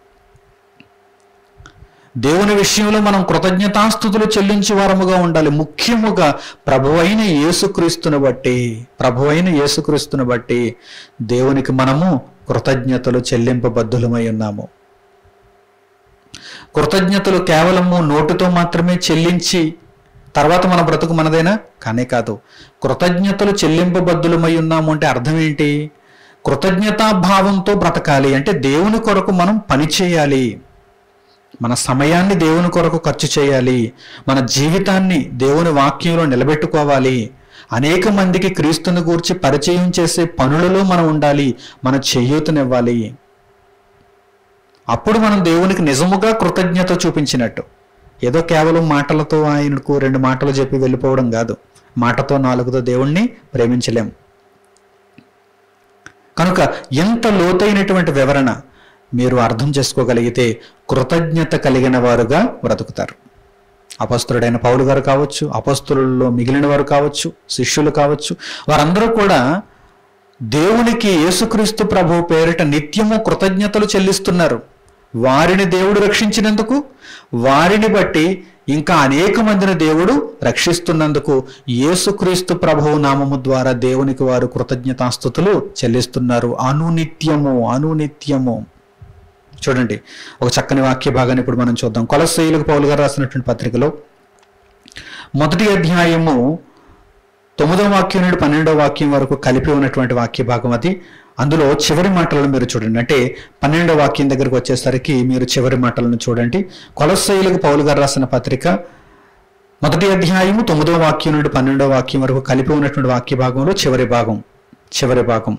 దేవుని విషయంలో మనం కృతజ్ఞతాస్థుతులు చెల్లించే వారముగా ఉండాలి ముఖ్యముగా ప్రభువైన యేసుక్రీస్తుని బట్టి ప్రభువైన యేసుక్రీస్తుని బట్టి దేవునికి మనము కృతజ్ఞతలు చెల్లింపబద్ధులమై ఉన్నాము కృతజ్ఞతలు కేవలము నోటితో మాత్రమే చెల్లించి తర్వాత మన బ్రతుకు మనదేనా కానే కాదు కృతజ్ఞతలు చెల్లింపబద్ధులమై ఉన్నాము అంటే అర్థం ఏంటి కృతజ్ఞతాభావంతో బ్రతకాలి అంటే దేవుని కొరకు మనం పని చేయాలి మన సమయాన్ని దేవుని కొరకు ఖర్చు చేయాలి మన జీవితాన్ని దేవుని వాక్యంలో నిలబెట్టుకోవాలి అనేక మందికి క్రీస్తుని గూర్చి పరిచయం చేసే పనులలో మనం ఉండాలి మన చేయూతనివ్వాలి అప్పుడు మనం దేవునికి నిజముగా కృతజ్ఞత చూపించినట్టు ఏదో కేవలం మాటలతో ఆయనకు రెండు మాటలు చెప్పి వెళ్ళిపోవడం కాదు మాటతో నాలుగుతో దేవుణ్ణి ప్రేమించలేం కనుక ఎంత లోతైనటువంటి వివరణ మీరు అర్థం చేసుకోగలిగితే కృతజ్ఞత కలిగిన వారుగా బ్రతుకుతారు అపస్తుడైన పౌలు గారు కావచ్చు అపస్తులలో మిగిలిన వారు కావచ్చు శిష్యులు కావచ్చు వారందరూ కూడా దేవునికి యేసుక్రీస్తు ప్రభు పేరిట నిత్యము కృతజ్ఞతలు చెల్లిస్తున్నారు వారిని దేవుడు రక్షించినందుకు వారిని బట్టి ఇంకా అనేక మందిని దేవుడు రక్షిస్తున్నందుకు యేసుక్రీస్తు ప్రభువు నామము ద్వారా దేవునికి వారు కృతజ్ఞతాస్థుతులు చెల్లిస్తున్నారు అనునిత్యము అనునిత్యము చూడండి ఒక చక్కని వాక్య భాగాన్ని ఇప్పుడు మనం చూద్దాం కొలసైలకు పౌలు గారు రాసినటువంటి పత్రికలో మొదటి అధ్యాయము తొమ్మిదవ వాక్యం నుండి పన్నెండవ వాక్యం వరకు కలిపి ఉన్నటువంటి వాక్య భాగం అది అందులో చివరి మాటలను మీరు చూడండి అంటే పన్నెండవ వాక్యం దగ్గరకు వచ్చేసరికి మీరు చివరి మాటలను చూడండి కొలసైలకు పౌలు గారు రాసిన పత్రిక మొదటి అధ్యాయము తొమ్మిదవ వాక్యం నుండి పన్నెండవ వాక్యం వరకు కలిపి ఉన్నటువంటి వాక్య భాగంలో చివరి భాగం చివరి భాగం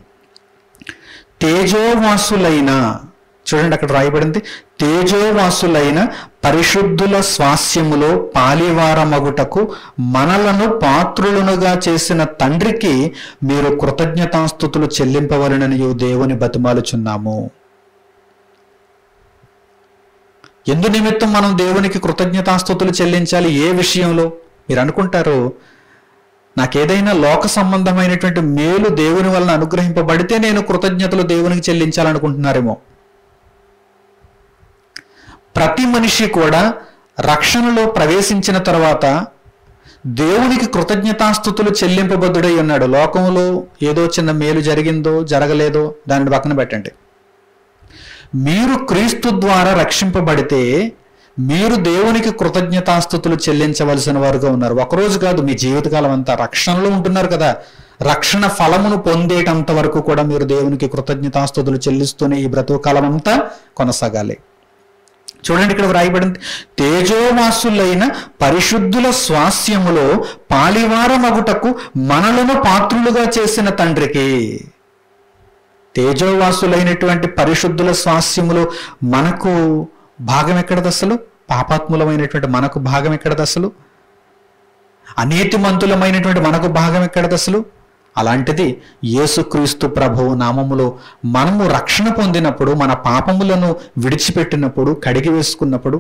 తేజోవాసులైన చూడండి అక్కడ రాయబడింది తేజోవాసులైన పరిశుద్ధుల స్వాస్యములో పాలివారమగుటకు మనలను పాత్రులనుగా చేసిన తండ్రికి మీరు కృతజ్ఞతాస్థుతులు చెల్లింపవలనని దేవుని బతిమాలుచున్నాము ఎందు నిమిత్తం మనం దేవునికి కృతజ్ఞతాస్థుతులు చెల్లించాలి ఏ విషయంలో మీరు అనుకుంటారు నాకేదైనా లోక సంబంధమైనటువంటి మేలు దేవుని వలన అనుగ్రహింపబడితే నేను కృతజ్ఞతలు దేవునికి చెల్లించాలనుకుంటున్నారేమో ప్రతి మనిషి కూడా రక్షణలో ప్రవేశించిన తర్వాత దేవునికి కృతజ్ఞతాస్థుతులు చెల్లింపబద్ధుడై ఉన్నాడు లోకంలో ఏదో చిన్న మేలు జరిగిందో జరగలేదో దానిని పక్కన పెట్టండి మీరు క్రీస్తు ద్వారా రక్షింపబడితే మీరు దేవునికి కృతజ్ఞతాస్థుతులు చెల్లించవలసిన వారుగా ఉన్నారు ఒకరోజు కాదు మీ జీవితకాలం అంతా రక్షణలో ఉంటున్నారు కదా రక్షణ ఫలమును పొందేటంత వరకు కూడా మీరు దేవునికి కృతజ్ఞతాస్థుతులు చెల్లిస్తూనే ఈ బ్రతుకు కాలం అంతా కొనసాగాలి చూడండి ఇక్కడ వ్రాయబడింది తేజోవాసులైన పరిశుద్ధుల స్వాస్యములో పాలివారమగుటకు మనలను పాత్రులుగా చేసిన తండ్రికి తేజోవాసులైనటువంటి పరిశుద్ధుల స్వాస్యములో మనకు భాగం ఎక్కడది అసలు పాపాత్ములమైనటువంటి మనకు భాగం ఎక్కడది అసలు అనీతిమంతులమైనటువంటి మనకు భాగం ఎక్కడది అసలు అలాంటిది యేసుక్రీస్తు ప్రభువు నామములో మనము రక్షణ పొందినప్పుడు మన పాపములను విడిచిపెట్టినప్పుడు కడిగి వేసుకున్నప్పుడు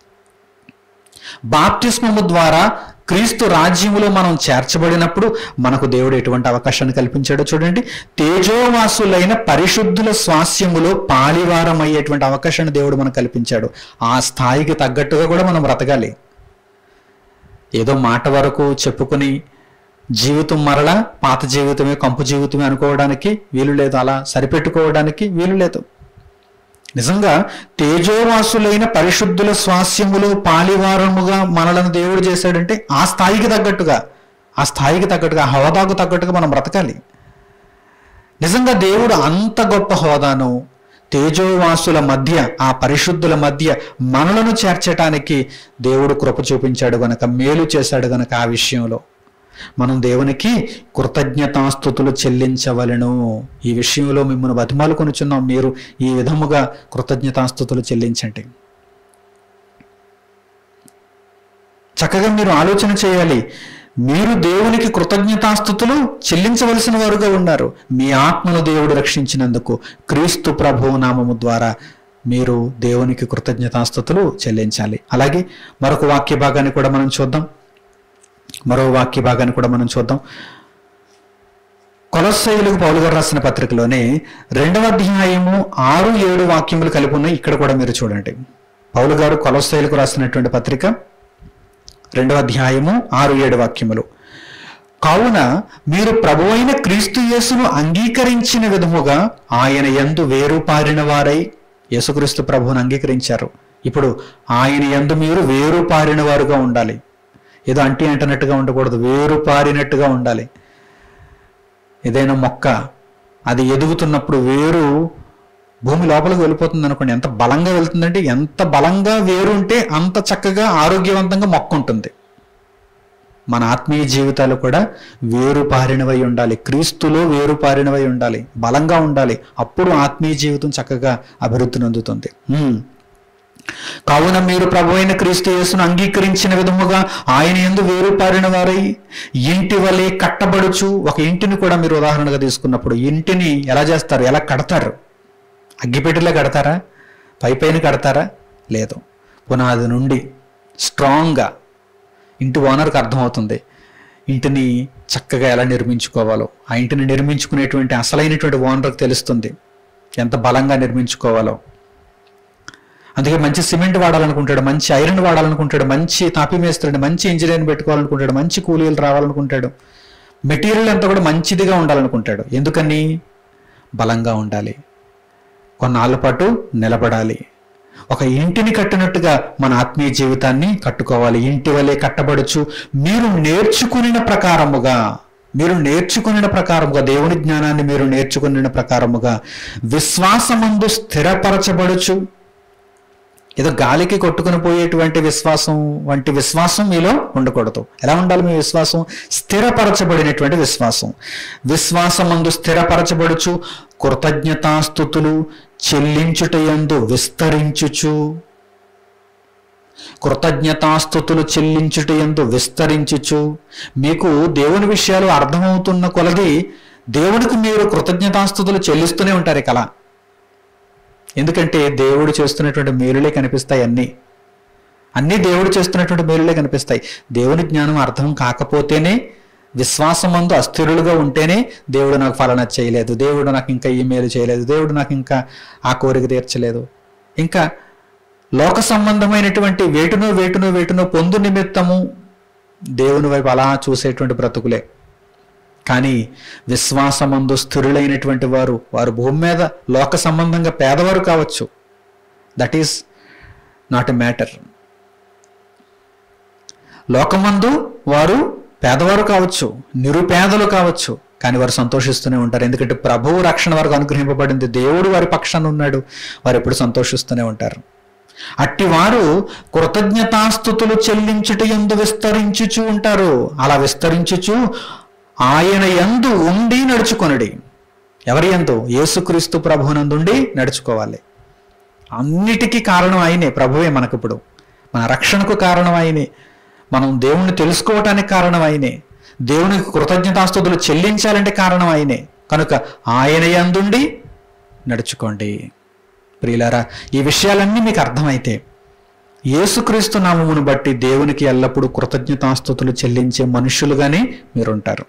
బాప్తిస్మము ద్వారా క్రీస్తు రాజ్యములో మనం చేర్చబడినప్పుడు మనకు దేవుడు ఎటువంటి అవకాశాన్ని కల్పించాడో చూడండి తేజోవాసులైన పరిశుద్ధుల స్వాస్యములో పాలివారం అయ్యేటువంటి అవకాశాన్ని దేవుడు మనకు కల్పించాడు ఆ స్థాయికి తగ్గట్టుగా కూడా మనం బ్రతకాలి ఏదో మాట వరకు చెప్పుకుని జీవితం మరలా పాత జీవితమే కంపు జీవితమే అనుకోవడానికి వీలు లేదు అలా సరిపెట్టుకోవడానికి వీలు లేదు నిజంగా తేజోవాసులైన పరిశుద్ధుల స్వాస్యములు పాలివారముగా మనలను దేవుడు చేశాడంటే ఆ స్థాయికి తగ్గట్టుగా ఆ స్థాయికి తగ్గట్టుగా ఆ హోదాకు తగ్గట్టుగా మనం బ్రతకాలి నిజంగా దేవుడు అంత గొప్ప హోదాను తేజోవాసుల మధ్య ఆ పరిశుద్ధుల మధ్య మనలను చేర్చటానికి దేవుడు కృప చూపించాడు గనక మేలు చేశాడు గనక ఆ విషయంలో మనం దేవునికి కృతజ్ఞతాస్థుతులు చెల్లించవలను ఈ విషయంలో మిమ్మల్ని బతిమాలు కొనుచున్నాం మీరు ఈ విధముగా కృతజ్ఞతాస్థుతులు చెల్లించండి చక్కగా మీరు ఆలోచన చేయాలి మీరు దేవునికి కృతజ్ఞతాస్థుతులు చెల్లించవలసిన వారుగా ఉన్నారు మీ ఆత్మను దేవుడు రక్షించినందుకు క్రీస్తు ప్రభు నామము ద్వారా మీరు దేవునికి కృతజ్ఞతాస్థుతులు చెల్లించాలి అలాగే మరొక వాక్య భాగాన్ని కూడా మనం చూద్దాం మరో వాక్య భాగాన్ని కూడా మనం చూద్దాం కొలస్సైలకు పౌలు గారు రాసిన పత్రికలోనే రెండవ అధ్యాయము ఆరు ఏడు వాక్యములు కలిపి ఉన్నాయి ఇక్కడ కూడా మీరు చూడండి పౌలు గారు కొలస్సైలకు రాసినటువంటి పత్రిక రెండవ అధ్యాయము ఆరు ఏడు వాక్యములు కావున మీరు ప్రభువైన క్రీస్తు యేసును అంగీకరించిన విధముగా ఆయన యందు వేరు పారిన వారై యేసుక్రీస్తు ప్రభువును అంగీకరించారు ఇప్పుడు ఆయన యందు మీరు వేరు పారిన వారుగా ఉండాలి ఏదో అంటి అంటనట్టుగా ఉండకూడదు వేరు పారినట్టుగా ఉండాలి ఏదైనా మొక్క అది ఎదుగుతున్నప్పుడు వేరు భూమి లోపలికి వెళ్ళిపోతుంది అనుకోండి ఎంత బలంగా వెళ్తుందంటే ఎంత బలంగా వేరు ఉంటే అంత చక్కగా ఆరోగ్యవంతంగా మొక్క ఉంటుంది మన ఆత్మీయ జీవితాలు కూడా వేరు పారినవై ఉండాలి క్రీస్తులో వేరు పారినవై ఉండాలి బలంగా ఉండాలి అప్పుడు ఆత్మీయ జీవితం చక్కగా అభివృద్ధి నొందుతుంది ఉమ్. కావున మీరు ప్రభు అయిన క్రీస్తు యేసును అంగీకరించిన విధముగా ఆయన ఎందు వేరు పారిన వారై ఇంటి వలె కట్టబడుచు ఒక ఇంటిని కూడా మీరు ఉదాహరణగా తీసుకున్నప్పుడు ఇంటిని ఎలా చేస్తారు ఎలా కడతారు అగ్గిపెట్టెలో కడతారా పై పైన కడతారా లేదు పునాది నుండి స్ట్రాంగ్గా ఇంటి ఓనర్కి అర్థమవుతుంది ఇంటిని చక్కగా ఎలా నిర్మించుకోవాలో ఆ ఇంటిని నిర్మించుకునేటువంటి అసలైనటువంటి ఓనర్కి తెలుస్తుంది ఎంత బలంగా నిర్మించుకోవాలో అందుకే మంచి సిమెంట్ వాడాలనుకుంటాడు మంచి ఐరన్ వాడాలనుకుంటాడు మంచి తాపి మేస్తాడు మంచి ఇంజనీర్ని పెట్టుకోవాలనుకుంటాడు మంచి కూలీలు రావాలనుకుంటాడు మెటీరియల్ అంతా కూడా మంచిదిగా ఉండాలనుకుంటాడు ఎందుకని బలంగా ఉండాలి కొన్నాళ్ళ పాటు నిలబడాలి ఒక ఇంటిని కట్టినట్టుగా మన ఆత్మీయ జీవితాన్ని కట్టుకోవాలి ఇంటి వలె కట్టబడుచు మీరు నేర్చుకునిన ప్రకారముగా మీరు నేర్చుకునిన ప్రకారముగా దేవుని జ్ఞానాన్ని మీరు నేర్చుకునిన ప్రకారముగా విశ్వాసమందు స్థిరపరచబడుచు ఏదో గాలికి కొట్టుకుని పోయేటువంటి విశ్వాసం వంటి విశ్వాసం మీలో ఉండకూడదు ఎలా ఉండాలి మీ విశ్వాసం స్థిరపరచబడినటువంటి విశ్వాసం విశ్వాసమందు స్థిరపరచబడుచు కృతజ్ఞతాస్థుతులు చెల్లించుటయందు విస్తరించుచు కృతజ్ఞతాస్థుతులు చెల్లించుటయందు విస్తరించుచు మీకు దేవుని విషయాలు అర్థమవుతున్న కొలది దేవునికి మీరు కృతజ్ఞతాస్థుతులు చెల్లిస్తూనే ఉంటారు ఇక అలా ఎందుకంటే దేవుడు చేస్తున్నటువంటి మేలులే కనిపిస్తాయి అన్నీ అన్నీ దేవుడు చేస్తున్నటువంటి మేలులే కనిపిస్తాయి దేవుని జ్ఞానం అర్థం కాకపోతేనే విశ్వాసమందు అస్థిరులుగా ఉంటేనే దేవుడు నాకు ఫలన చేయలేదు దేవుడు నాకు ఇంకా ఈ మేలు చేయలేదు దేవుడు నాకు ఇంకా ఆ కోరిక తీర్చలేదు ఇంకా లోక సంబంధమైనటువంటి వేటును వేటును వేటును పొందు నిమిత్తము దేవుని వైపు అలా చూసేటువంటి బ్రతుకులే కానీ విశ్వాసమందు స్థిరులైనటువంటి వారు వారు భూమి మీద లోక సంబంధంగా పేదవారు కావచ్చు that is not a matter లోకమందు వారు పేదవారు కావచ్చు నిరుపేదలు కావచ్చు కానీ వారు సంతోషిస్తూనే ఉంటారు ఎందుకంటే ప్రభువు రక్షణ వారికి అనుగ్రహింపబడింది దేవుడు వారి పక్షాన ఉన్నాడు వారు ఎప్పుడు సంతోషిస్తూనే ఉంటారు అట్టివారు కృతజ్ఞతాస్థుతులు చెల్లించుట ఎందు విస్తరించుచు ఉంటారు అలా విస్తరించుచు ఆయన యందు ఉండి నడుచుకొనడి ఎవరి యందు యేసుక్రీస్తు ప్రభునందుండి నడుచుకోవాలి అన్నిటికీ కారణం ఆయనే ప్రభువే మనకిప్పుడు మన రక్షణకు కారణం ఆయనే మనం దేవుణ్ణి తెలుసుకోవటానికి కారణం ఆయనే దేవునికి కృతజ్ఞతాస్తుతులు చెల్లించాలంటే కారణం ఆయనే కనుక ఆయన యందుండి నడుచుకోండి ప్రియులారా ఈ విషయాలన్నీ మీకు అర్థమైతే యేసుక్రీస్తు నామమును బట్టి దేవునికి ఎల్లప్పుడూ కృతజ్ఞతాస్తుతులు చెల్లించే మనుషులుగానే మీరుంటారు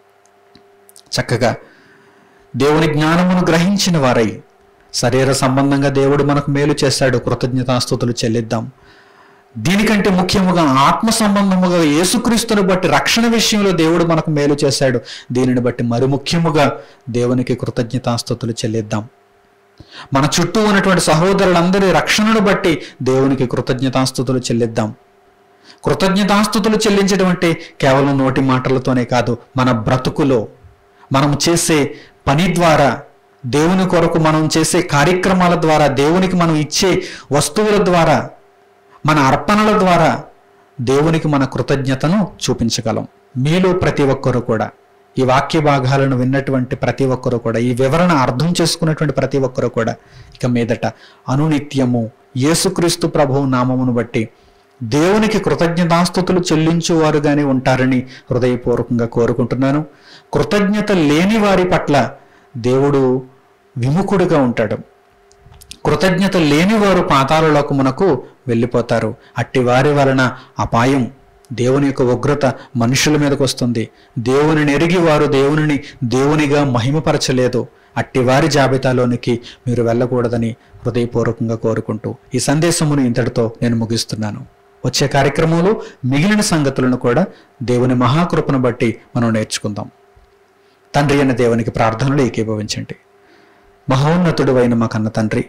చక్కగా దేవుని జ్ఞానమును గ్రహించిన వారై శరీర సంబంధంగా దేవుడు మనకు మేలు చేశాడు కృతజ్ఞతాస్తుతులు చెల్లిద్దాం దీనికంటే ముఖ్యముగా ఆత్మ సంబంధముగా యేసుక్రీస్తుని బట్టి రక్షణ విషయంలో దేవుడు మనకు మేలు చేశాడు దీనిని బట్టి మరి ముఖ్యముగా దేవునికి కృతజ్ఞతాస్తుతులు చెల్లిద్దాం మన చుట్టూ ఉన్నటువంటి సహోదరులందరి రక్షణను బట్టి దేవునికి కృతజ్ఞతాస్తుతులు చెల్లిద్దాం కృతజ్ఞతాస్తుతులు చెల్లించడం అంటే కేవలం నోటి మాటలతోనే కాదు మన బ్రతుకులో మనం చేసే పని ద్వారా దేవుని కొరకు మనం చేసే కార్యక్రమాల ద్వారా దేవునికి మనం ఇచ్చే వస్తువుల ద్వారా మన అర్పణల ద్వారా దేవునికి మన కృతజ్ఞతను చూపించగలం మీలో ప్రతి ఒక్కరూ కూడా ఈ వాక్య భాగాలను విన్నటువంటి ప్రతి ఒక్కరూ కూడా ఈ వివరణ అర్థం చేసుకున్నటువంటి ప్రతి ఒక్కరూ కూడా ఇక మీదట అనునిత్యము యేసుక్రీస్తు ప్రభువు నామమును బట్టి దేవునికి కృతజ్ఞతాస్థుతులు చెల్లించువారుగానే ఉంటారని హృదయపూర్వకంగా కోరుకుంటున్నాను కృతజ్ఞత లేని వారి పట్ల దేవుడు విముఖుడుగా ఉంటాడు కృతజ్ఞత లేని వారు పాతాల లోకమునకు వెళ్ళిపోతారు అట్టి వారి వలన అపాయం దేవుని యొక్క ఉగ్రత మనుషుల మీదకు వస్తుంది దేవుని ఎరిగి వారు దేవునిని దేవునిగా మహిమపరచలేదు అట్టి వారి జాబితాలోనికి మీరు వెళ్ళకూడదని హృదయపూర్వకంగా కోరుకుంటూ ఈ సందేశమును ఇంతటితో నేను ముగిస్తున్నాను వచ్చే కార్యక్రమంలో మిగిలిన సంగతులను కూడా దేవుని మహాకృపను బట్టి మనం నేర్చుకుందాం తండ్రి అయిన దేవునికి ప్రార్థనలు ఏకీభవించండి మహోన్నతుడు అయిన మా కన్న తండ్రి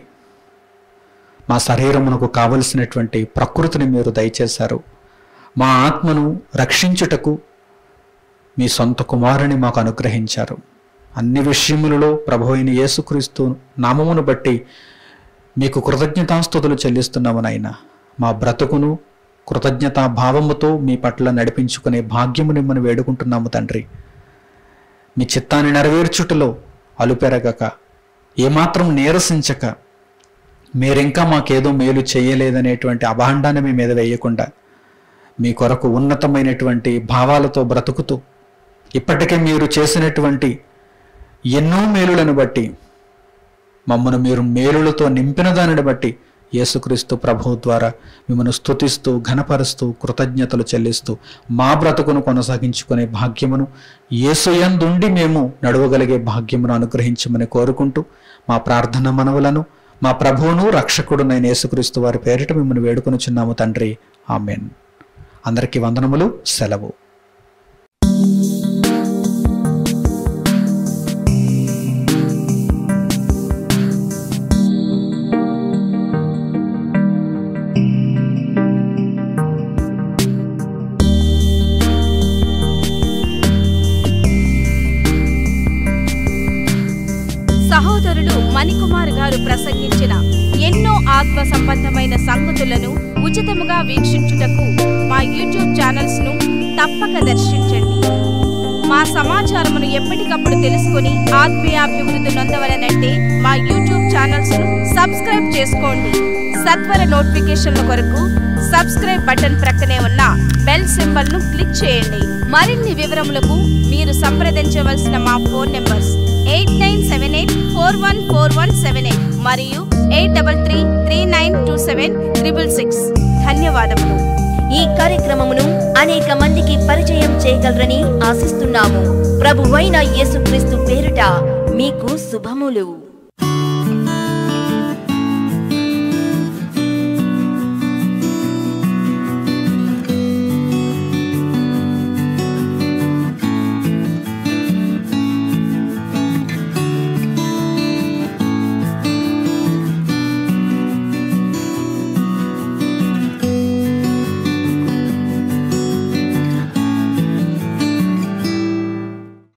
మా శరీరమునకు కావలసినటువంటి ప్రకృతిని మీరు దయచేశారు మా ఆత్మను రక్షించుటకు మీ సొంత కుమారుని మాకు అనుగ్రహించారు అన్ని విషయములలో ప్రభు అయిన యేసుక్రీస్తు నామమును బట్టి మీకు కృతజ్ఞతాస్తుతులు చెల్లిస్తున్నాము నాయన మా బ్రతుకును కృతజ్ఞతా భావముతో మీ పట్ల నడిపించుకునే భాగ్యము నిమ్మని వేడుకుంటున్నాము తండ్రి మీ చిత్తాన్ని నెరవేర్చుటలో అలుపెరగక ఏమాత్రం నీరసించక మీరింకా మాకేదో మేలు చేయలేదనేటువంటి అభాండాన్ని మీ మీద వేయకుండా మీ కొరకు ఉన్నతమైనటువంటి భావాలతో బ్రతుకుతూ ఇప్పటికే మీరు చేసినటువంటి ఎన్నో మేలులను బట్టి మమ్మను మీరు మేలులతో నింపిన దానిని బట్టి యేసుక్రీస్తు ప్రభు ద్వారా మిమ్మల్ని స్తుతిస్తూ ఘనపరుస్తూ కృతజ్ఞతలు చెల్లిస్తూ మా బ్రతుకును కొనసాగించుకునే భాగ్యమును యేసుయందుండి మేము నడవగలిగే భాగ్యమును అనుగ్రహించమని కోరుకుంటూ మా ప్రార్థన మనవులను మా ప్రభువును రక్షకుడునైన యేసుక్రీస్తు వారి పేరిట మిమ్మల్ని వేడుకొనుచున్నాము తండ్రి ఆమెన్ అందరికీ వందనములు సెలవు సహోదరులు మణికుమార్ గారు ప్రసంగించిన ఎన్నో ఆత్మ సంబంధమైన సంగతులను ఉచితముగా వీక్షించుటకు మా యూట్యూబ్ ఛానల్స్ ను తప్పక దర్శించండి మా సమాచారమును ఎప్పటికప్పుడు తెలుసుకొని ఆత్మీయాభివృద్ధి నొందవలనంటే మా యూట్యూబ్ ఛానల్స్ ను సబ్స్క్రైబ్ చేసుకోండి సత్వర నోటిఫికేషన్ల కొరకు సబ్స్క్రైబ్ బటన్ ప్రక్కనే ఉన్న బెల్ సింబల్ ను క్లిక్ చేయండి మరిన్ని వివరములకు మీరు సంప్రదించవలసిన మా phone numbers eight nine seven eight four one four one seven eight మరియు eight double three three nine two seven triple six ధన్యవాదములు ఈ కార్యక్రమమును అనేక మందికి పరిచయం చేయగలరని ఆశిస్తున్నాము ప్రభువైన యేసుక్రీస్తు పేరిట మీకు శుభములు